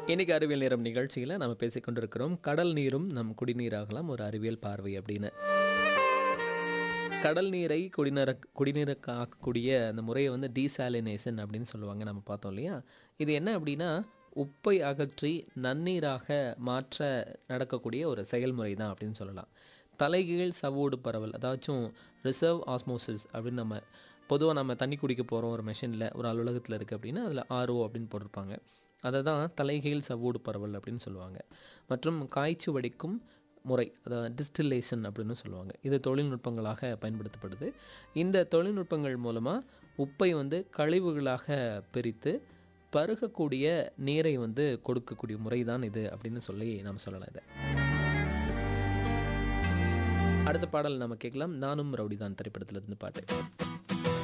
இன்னைக்கு அறிவியல் நேரம் நிகழ்ச்சியில் நம்ம பேசிக்கொண்டிருக்கிறோம் கடல் நீரும் நம் குடிநீராகலாம் ஒரு அறிவியல் பார்வை அப்படின்னு கடல் நீரை குடிநீர குடிநீருக்கு ஆக்கக்கூடிய அந்த முறையை வந்து டீசாலினேஷன் அப்படின்னு சொல்லுவாங்க நம்ம பார்த்தோம் இல்லையா இது என்ன அப்படின்னா உப்பை அகற்றி நன்னீராக மாற்ற நடக்கக்கூடிய ஒரு செயல்முறை தான் அப்படின்னு சொல்லலாம் தலைகீழ் சவ்வூடு பரவல் அதாச்சும் ரிசர்வ் ஆஸ்மோசிஸ் அப்படின்னு நம்ம பொதுவாக நம்ம தண்ணி குடிக்க போகிறோம் ஒரு மெஷினில் ஒரு அலுவலகத்தில் இருக்குது அப்படின்னா அதில் ஆர்ஓ அப்படின்னு போட்டிருப்பாங்க அதை தான் தலைகீழ் சவ்வூடு பரவல் அப்படின்னு சொல்லுவாங்க மற்றும் காய்ச்சி வடிக்கும் முறை அதாவது டிஸ்டில்லேஷன் அப்படின்னு சொல்லுவாங்க இது தொழில்நுட்பங்களாக பயன்படுத்தப்படுது இந்த தொழில்நுட்பங்கள் மூலமாக உப்பை வந்து கழிவுகளாக பிரித்து பருகக்கூடிய நீரை வந்து கொடுக்கக்கூடிய முறை தான் இது அப்படின்னு சொல்லி நாம் சொல்லலாம் இதை அடுத்த பாடல் நம்ம கேட்கலாம் நானும் ரவுடி தான் திரைப்படத்திலிருந்து பாட்டு